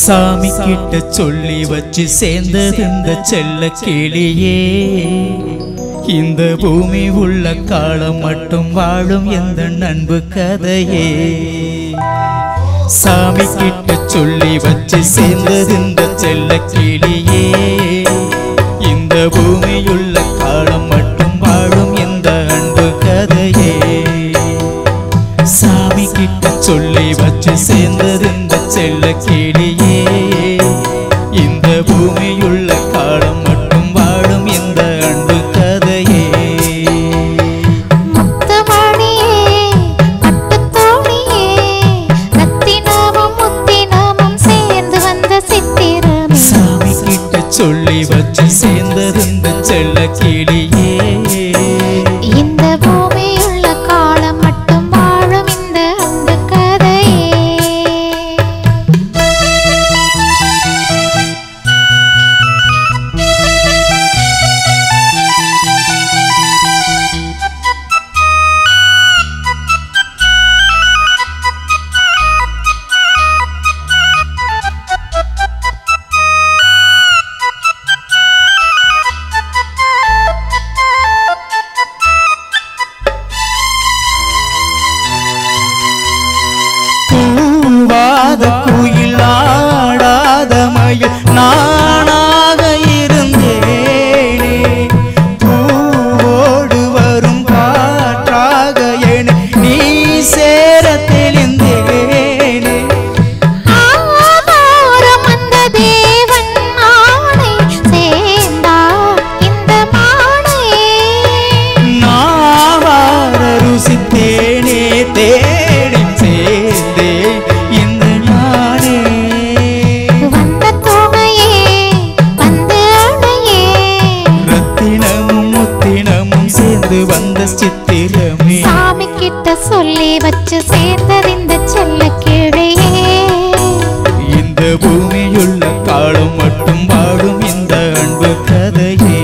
சாமி கிட்ட சொல்லி வச்சு சேர்ந்தது இந்த செல்ல கிளியே இந்த பூமி உள்ள காலம் மட்டும் வாழும் எந்த நண்பு கதையே சாமி கிட்ட சொல்லி வச்சு சேர்ந்தது இந்த செல்ல கிளியே இந்த பூமியுள்ள காலம் மட்டும் வாழும் எந்த அன்பு கதையே சாமி கிட்ட சொல்லி வச்சு சேர்ந்தது இந்த செல்ல கிளியே இந்த பூமியுள்ள காலம் மட்டும் வாழும் இந்த அன்பு கதையே முத்துமணியே பட்டுத்தோணியே ரத்தினமும் முத்தினமும் சேர்ந்து வந்த சித்திரமே சாமி கிட்ட சொல்லி வச்சு சேர்ந்தது இந்த செல்ல கிளியே இந்த பூமியுள்ள காலம் மட்டும் வாழும் இந்த அன்பு கதையே கூவாத குயில் ஆடாத மயில் நானாக இருந்தேனே பூவோடு வரும் காற்றாக என நீ சேர தெளிந்தேனே ஆவாரம் அந்த தேவன் ஆணை சேர்ந்தார் இந்த மானை நாவார ருசித்தேனே தேடி சேர்ந்தே இந்த நானே வந்த துணையே வந்து அணையே ரத்தினமும் முத்தினமும் சேர்ந்து வந்த சித்திரமே சாமி கிட்ட சொல்லி வச்சு சேர்ந்தது இந்த செல்ல கிழையே இந்த பூமியுள்ள காலம் மட்டும் வாழும் இந்த அன்பு கதையே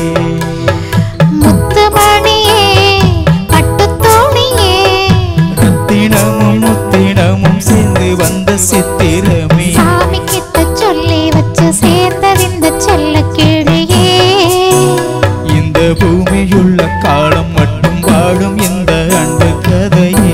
முத்துமணியே பட்டுத்தோணியே ரத்தினமும் முத்தினமும் சேர்ந்து வந்த சித்திரமே சாமி கிட்ட சொல்லி வச்சு சேர்ந்தது இந்த செல்ல கிழையே இந்த பூமியுள்ள காலம் மட்டும் வாழும் இந்த அன்பு கதையே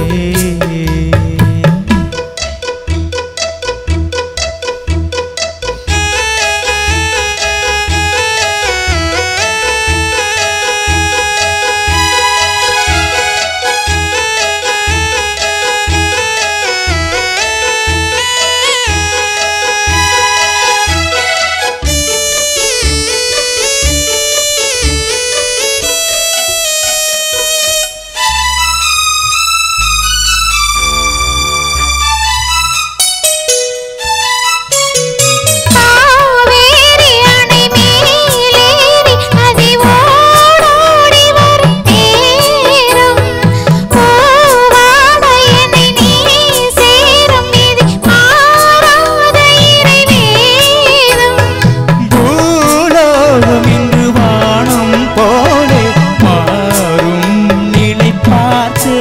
காவேரி அணை மேலேறி நதி ஓடோடி வரும் நேரம் பூவாட என்னை நீ சேரும் இது மாறாத இறைவேதம் பூலோகம் இன்று வானம் போலே மாறும் நிலை பார்த்தே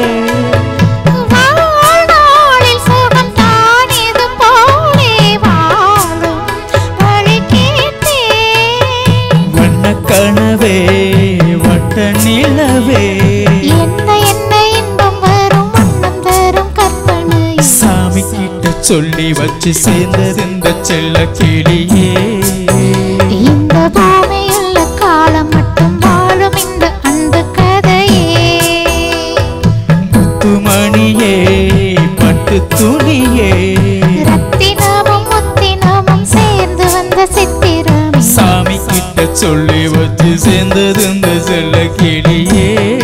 வாழ்நாளில் சுகம் தான் இது போலே வாழும் வழி கேட்டேன் வண்ண கனவே வட்ட நிலவே என்ன என்ன இன்பம் வரும் வண்ணம் தரும் கற்பனை சாமி கிட்ட சொல்லி வச்சு சேர்ந்தது இந்த செல்ல கிளியே இந்த பூமியுள்ள காலம் மட்டும் வாழும் இந்த அன்பு கதையே முத்துமணியே பட்டு துணியே ரத்தினமும் முத்தினமும் சேர்ந்து வந்த சித்திரம் சாமி கிட்ட சொல்லி வச்சு சேர்ந்தது இந்த செல்ல கிளியே